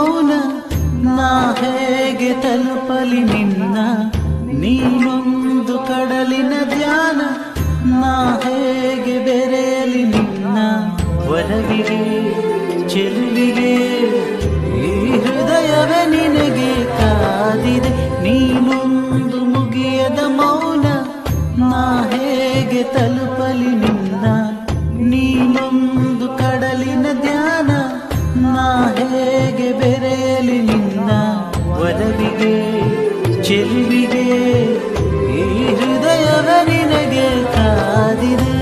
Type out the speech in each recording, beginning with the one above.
ಮೌನ ನಾ ಹೇಗೆ ತಲುಪಲಿ ನಿನ್ನ ನೀನೊಂದು ಕಡಲಿನ ಧ್ಯಾನ ನಾ ಹೇಗೆ ಬೆರೆಯಲಿ ನಿನ್ನ ಒಲವಿಗೆ ಚೆಲುವಿಗೆ ಈ ಹೃದಯವೇ ನಿನಗೆ ಕಾದಿದೆ ನೀನೊಂದು ಮುಗಿಯದ ಮೌನ ನಾ ಹೇಗೆ ತಲುಪಲಿ ನಿನ್ನ ನೀನೊಂದು ಕಡಲಿನ ಧ್ಯಾನ ನಾ ಹೇಗೆ ಬೆರೆಯಲಿ ನಿನ್ನ ಒಲವಿಗೆ ಚೆಲುವಿಗೆ ಈ ಹೃದಯವ ನಿನಗೆ ಕಾದಿದೆ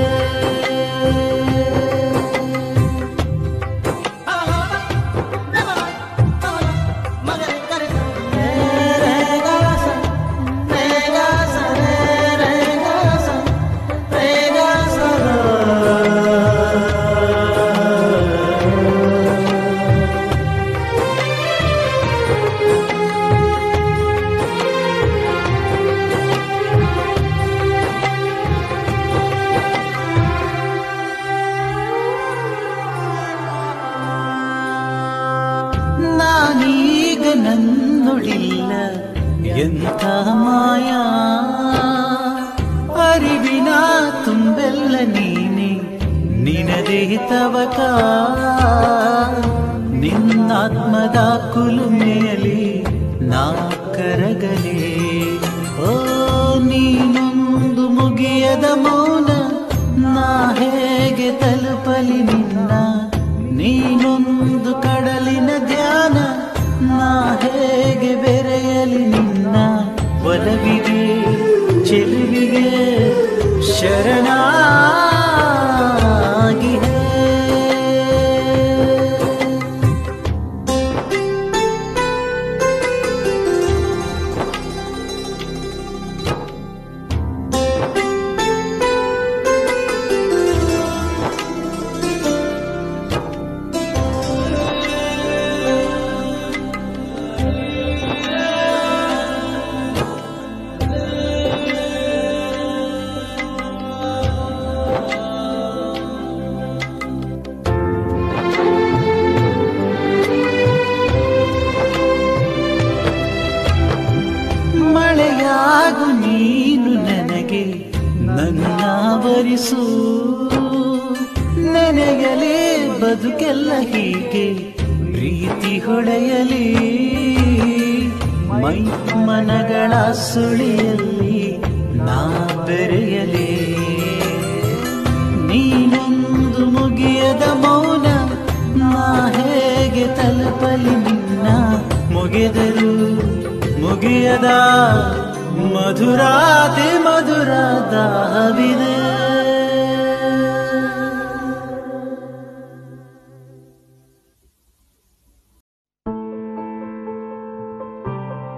ನಾನೀಗ ನನ್ನುಳಿಲ್ಲ ಎಂಥ ಮಾಯಾ ಅರಿವಿನ ತುಂಬೆಲ್ಲ ನೀನೆ ನಿನದೇ ತವಕ ನಿನ್ನಾತ್ಮದ ಕುಲುಮೆಯಲಿ ನಾ ಕರಗಲೇ ಓ ನೀನೊಂದು ಮುಗಿಯದ ಮೌನ ನಾ ಹೇಗೆ ತಲುಪಲಿ ನಿನ್ನ ನೀನೊಂದು ಕಡಲಿನ ಧ್ಯಾನ ನಾ ಹೇಗೆ ಬೆರೆಯಲಿ ನಿನ್ನ ಒಲವಿಗೆ ಚೆಲುವಿಗೆ ಶರಣಾಗಿ ಮಳೆಯಾಗು ನೀನು ನನಗೆ ನನ್ನ ವರಿಸು ನೆನೆಯಲೇ ಬದುಕೆಲ್ಲ ಹೀಗೆ ಪ್ರೀತಿ ಹೊಳೆಯಲಿ ಮೈ ಮನಗಳ ಸುಳಿಯಲ್ಲಿ ನಾ ಬೆರೆಯಲಿ ನೀನೊಂದು ಮುಗಿಯದ ಮೌನ ನಾ ಹೇಗೆ ತಲುಪಲಿ ನಿನ್ನ ಮುಗಿದರು ಮುಗಿಯದ ಮಧುರಾತಿ ಮಧುರ ದಾವಿದೆ